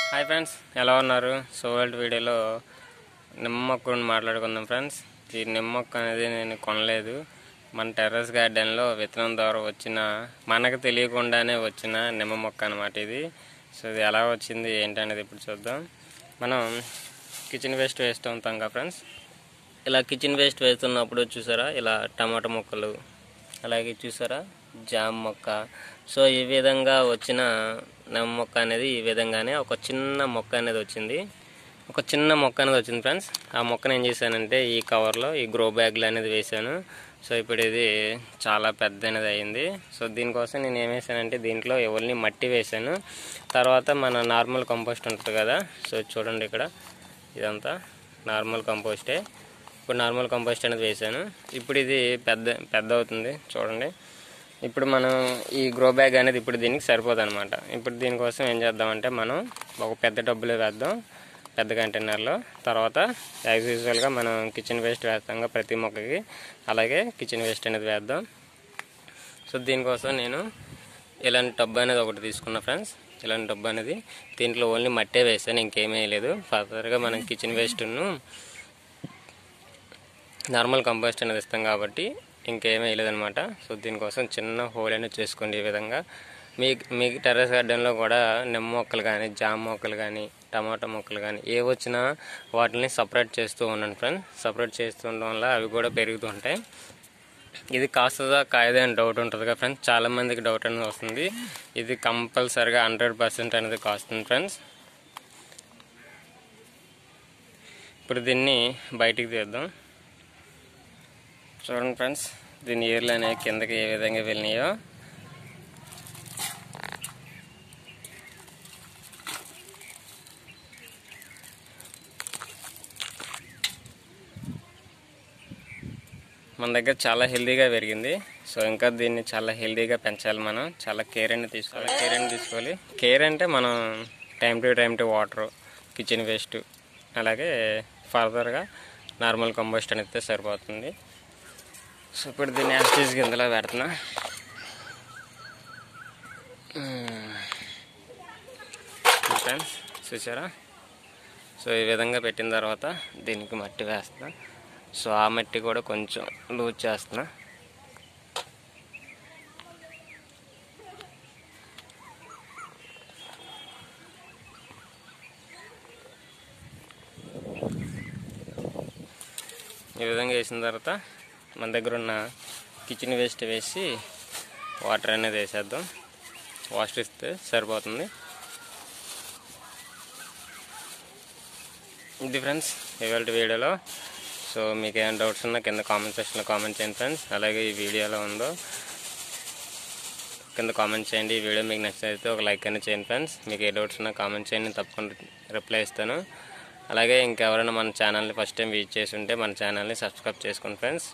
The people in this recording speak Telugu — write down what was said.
హాయ్ ఫ్రెండ్స్ ఎలా ఉన్నారు సో వరల్డ్ వీడియోలో నిమ్మ మొక్క గురించి మాట్లాడుకుందాం ఫ్రెండ్స్ ఈ నిమ్మ మొక్క అనేది నేను కొనలేదు మన టెర్రస్ గార్డెన్లో విత్తనం ద్వారా వచ్చిన మనకు తెలియకుండానే వచ్చిన నిమ్మ మొక్క అనమాట ఇది సో ఇది ఎలా వచ్చింది ఏంటనేది ఇప్పుడు చూద్దాం మనం కిచెన్ వేస్ట్ వేస్తూ ఉంటాం కదా ఫ్రెండ్స్ ఇలా కిచెన్ వేస్ట్ వేస్తున్నప్పుడు చూసారా ఇలా టమాటా మొక్కలు అలాగే చూసారా జామ్ మొక్క సో ఈ విధంగా వచ్చిన నిమ్మ మొక్క అనేది ఈ విధంగానే ఒక చిన్న మొక్క అనేది వచ్చింది ఒక చిన్న మొక్క అనేది వచ్చింది ఫ్రెండ్స్ ఆ మొక్కను ఏం చేశానంటే ఈ కవర్లో ఈ గ్రో బ్యాగ్లో అనేది వేశాను సో ఇప్పుడు ఇది చాలా పెద్ద అనేది అయింది సో దీనికోసం నేను ఏం వేసానంటే దీంట్లో ఎవరిని మట్టి వేశాను తర్వాత మన నార్మల్ కంపోస్ట్ ఉంటుంది కదా సో చూడండి ఇక్కడ ఇదంతా నార్మల్ కంపోస్టే ఇప్పుడు నార్మల్ కంపోస్ట్ అనేది వేసాను ఇప్పుడు ఇది పెద్ద పెద్ద అవుతుంది చూడండి ఇప్పుడు మనం ఈ గ్రో బ్యాగ్ అనేది ఇప్పుడు దీనికి సరిపోదు అనమాట ఇప్పుడు దీనికోసం ఏం చేద్దామంటే మనం ఒక పెద్ద డబ్బులు వేద్దాం పెద్ద కంటైనర్లో తర్వాత యాజ్ యూజువల్గా మనం కిచెన్ వేస్ట్ వేస్తాం కదా ప్రతి మొక్కకి అలాగే కిచెన్ వేస్ట్ అనేది వేద్దాం సో దీనికోసం నేను ఇలాంటి టబ్బు అనేది ఒకటి తీసుకున్నా ఫ్రెండ్స్ ఇలాంటి టబ్బు అనేది దీంట్లో ఓన్లీ మట్టే వేసాను ఇంకేమీ వేయలేదు ఫర్దర్గా మనం కిచెన్ వేస్ట్ను నార్మల్ కంపోస్ట్ అనేది ఇస్తాం కాబట్టి ఇంకేమీ వేయలేదనమాట సో దీనికోసం చిన్న హోల్ అనేది చేసుకోండి ఈ విధంగా మీ మీ టెర్రస్ గార్డెన్లో కూడా నిమ్మ మొక్కలు కానీ జామ మొక్కలు కానీ టమాటా మొక్కలు కానీ ఏ వచ్చినా వాటిని సపరేట్ చేస్తూ ఉన్నాను ఫ్రెండ్స్ సపరేట్ చేస్తూ ఉండడం వల్ల అవి కూడా పెరుగుతూ ఉంటాయి ఇది కాస్తుందా కాయదా అని డౌట్ ఉంటుంది కదా ఫ్రెండ్స్ చాలా మందికి డౌట్ అనేది వస్తుంది ఇది కంపల్సరిగా హండ్రెడ్ పర్సెంట్ అనేది కాస్తుంది ఫ్రెండ్స్ ఇప్పుడు దీన్ని బయటికి తీద్దాం చూడండి ఫ్రెండ్స్ దీని ఏర్లు అనేవి కిందకి ఏ విధంగా వెళ్ళినాయో మన దగ్గర చాలా హెల్దీగా పెరిగింది సో ఇంకా దీన్ని చాలా హెల్దీగా పెంచాలి మనం చాలా కేర్ అనేది తీసుకోవాలి కేర్ అనేది తీసుకోవాలి కేర్ అంటే మనం time to time to water kitchen waste అలాగే ఫర్దర్గా నార్మల్ కంపోస్ట్ అనేది సరిపోతుంది సో ఇప్పుడు దీన్ని యాస్టీస్ కిందలో పెడుతున్నా ఫ్రెండ్స్ చూసారా సో ఈ విధంగా పెట్టిన తర్వాత దీనికి మట్టి వేస్తున్నా సో ఆ మట్టి కూడా కొంచెం లూజ్ చేస్తున్నా ఈ విధంగా వేసిన తర్వాత మన దగ్గర ఉన్న కిచెన్ వేస్ట్ వేసి వాటర్ అనేది వేసేద్దాం వాటర్ ఇస్తే సరిపోతుంది ఇది ఫ్రెండ్స్ ఇవాళ వీడియోలో సో మీకు ఏమైనా డౌట్స్ ఉన్నా కింద కామెంట్ సెక్షన్లో కామెంట్ చేయండి ఫ్రెండ్స్ అలాగే ఈ వీడియో ఎలా ఉందో కింద కామెంట్ చేయండి ఈ వీడియో మీకు నచ్చితే ఒక లైక్ అనేది చేయండి ఫ్రెండ్స్ మీకు ఏ డౌట్స్ ఉన్నా కామెంట్ చేయండి నేను తప్పకుండా రిప్లై ఇస్తాను అలాగే ఇంకెవరైనా మన ఛానల్ని ఫస్ట్ టైం విజిట్ చేసి ఉంటే మన ఛానల్ని సబ్స్క్రైబ్ చేసుకోండి ఫ్రెండ్స్